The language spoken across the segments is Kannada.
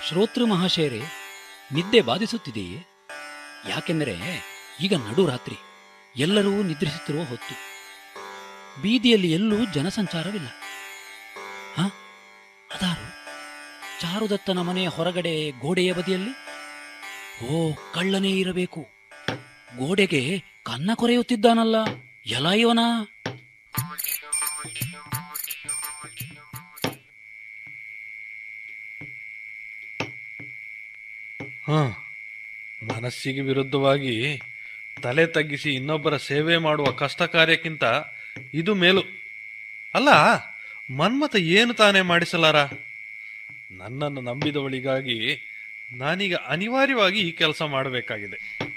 ಶ್ರೋತೃ ಮಹಾಶಯರೇ ನಿದ್ದೆ ಬಾಧಿಸುತ್ತಿದೆಯೇ ಯಾಕೆಂದರೆ ಈಗ ನಡುರಾತ್ರಿ ಎಲ್ಲರೂ ನಿದ್ರಿಸುತ್ತಿರುವ ಹೊತ್ತು ಬೀದಿಯಲ್ಲಿ ಎಲ್ಲೂ ಜನಸಂಚಾರವಿಲ್ಲ ಹ ಅದಾರು ಚಾರುದತ್ತನ ಮನೆಯ ಹೊರಗಡೆ ಗೋಡೆಯ ಬದಿಯಲ್ಲಿ ಓ ಕಳ್ಳನೇ ಇರಬೇಕು ಗೋಡೆಗೆ ಕನ್ನ ಕೊರೆಯುತ್ತಿದ್ದಾನಲ್ಲ ಎಲ ಇವನ ಹ ಮನಸ್ಸಿಗೆ ವಿರುದ್ಧವಾಗಿ ತಲೆ ತಗ್ಗಿಸಿ ಇನ್ನೊಬ್ಬರ ಸೇವೆ ಮಾಡುವ ಕಷ್ಟ ಕಾರ್ಯಕ್ಕಿಂತ ಇದು ಮೇಲು ಅಲ್ಲ ಮನ್ಮತ ಏನು ತಾನೇ ಮಾಡಿಸಲಾರ ನನ್ನನ್ನು ನಂಬಿದವಳಿಗಾಗಿ ನಾನೀಗ ಅನಿವಾರ್ಯವಾಗಿ ಈ ಕೆಲಸ ಮಾಡಬೇಕಾಗಿದೆ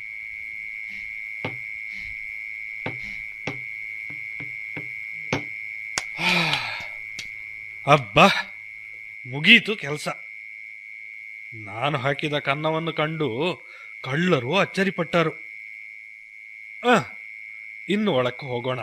ಅಬ್ಬಾ ಮುಗೀತು ಕೆಲಸ ನಾನು ಹಾಕಿದ ಕನ್ನವನ್ನು ಕಂಡು ಕಳ್ಳರು ಅಚ್ಚರಿಪಟ್ಟರು ಆ, ಇನ್ನು ಒಳಕ್ಕೆ ಹೋಗೋಣ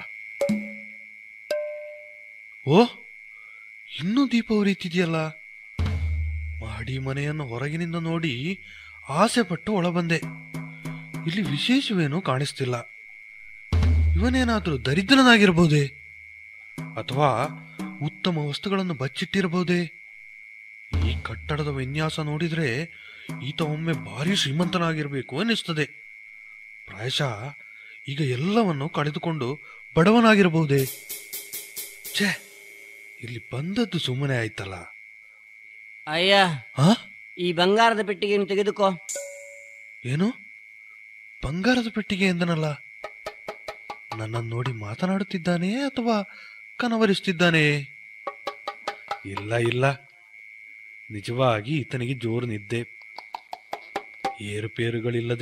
ಓ ಇನ್ನೂ ದೀಪ ಉರಿತಿದೆಯಲ್ಲ ಮಾಡಿ ಮನೆಯನ್ನು ಹೊರಗಿನಿಂದ ನೋಡಿ ಆಸೆ ಪಟ್ಟು ಒಳಬಂದೆ ಇಲ್ಲಿ ವಿಶೇಷವೇನೂ ಕಾಣಿಸ್ತಿಲ್ಲ ಇವನೇನಾದ್ರೂ ದರಿದ್ರನಾಗಿರ್ಬೋದೇ ಅಥವಾ ಉತ್ತಮ ವಸ್ತುಗಳನ್ನು ಬಚ್ಚಿಟ್ಟಿರಬಹುದೇ ಈ ಕಟ್ಟಡದ ವಿನ್ಯಾಸ ನೋಡಿದ್ರೆ ಈತ ಒಮ್ಮೆ ಭಾರಿ ಶ್ರೀಮಂತನಾಗಿರ್ಬೇಕು ಅನ್ನಿಸ್ತದೆ ಪ್ರಾಯಶಃ ಈಗ ಎಲ್ಲವನ್ನು ಕಳೆದುಕೊಂಡು ಬಡವನಾಗಿರಬಹುದೇ ಛೇ ಇಲ್ಲಿ ಬಂದದ್ದು ಸುಮ್ಮನೆ ಆಯ್ತಲ್ಲ ಅಯ್ಯ ಹಾ ಈ ಬಂಗಾರದ ಪೆಟ್ಟಿಗೆಯನ್ನು ತೆಗೆದುಕೋ ಏನು ಬಂಗಾರದ ಪೆಟ್ಟಿಗೆ ಎಂದನಲ್ಲ ನನ್ನನ್ನು ನೋಡಿ ಮಾತನಾಡುತ್ತಿದ್ದಾನೆ ಅಥವಾ ಕನವರಿಸುತ್ತಿದ್ದಾನೆ ಇಲ್ಲ ಇಲ್ಲ ನಿಜವಾಗಿ ಈತನಿಗೆ ಜೋರು ನಿದ್ದೆ ಏರುಪೇರುಗಳಿಲ್ಲದೆ